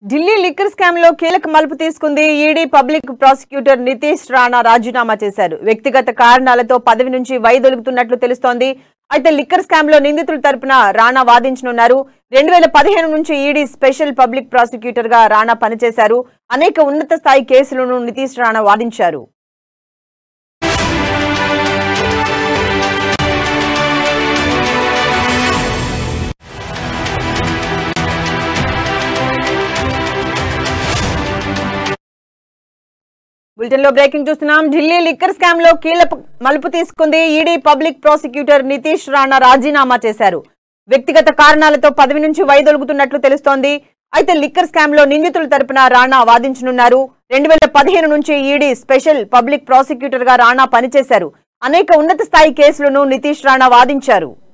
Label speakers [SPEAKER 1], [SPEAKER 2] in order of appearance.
[SPEAKER 1] Delhi liquor scam లో కీలక మలుపు తీసుకుంది ED public prosecutor Nitish Rana రాజీనామా చేశారు వ్యక్తిగత కారణాలతో పదవి నుంచి వైదొలుగుతున్నట్లు తెలుస్తోంది అయితే లిక్కర్ స్కామ్ లో నిందితుల తరపున రాణా వాదించనున్నారు రెండు వేల పదిహేను నుంచి ఈడీ స్పెషల్ పబ్లిక్ ప్రాసిక్యూటర్ గా రాణా పనిచేశారు అనేక ఉన్నత స్థాయి కేసులను నితీష్ రాణా వాదించారు బులెటిన్ లో బ్రేకింగ్ చూస్తున్నాం ఢిల్లీ లిక్కర్ స్కామ్ లో కీలక మలుపు తీసుకుంది ED public prosecutor Nitish Rana రాజీనామా చేశారు వ్యక్తిగత కారణాలతో పదవి నుంచి వైదొలుగుతున్నట్లు తెలుస్తోంది అయితే లిక్కర్ స్కామ్ లో నిందితుల తరపున రాణా వాదించనున్నారు రెండు వేల పదిహేను నుంచి ఈడీ స్పెషల్ పబ్లిక్ ప్రాసిక్యూటర్ గా రాణా పనిచేశారు అనేక ఉన్నత స్థాయి కేసులను నితీష్ రాణా వాదించారు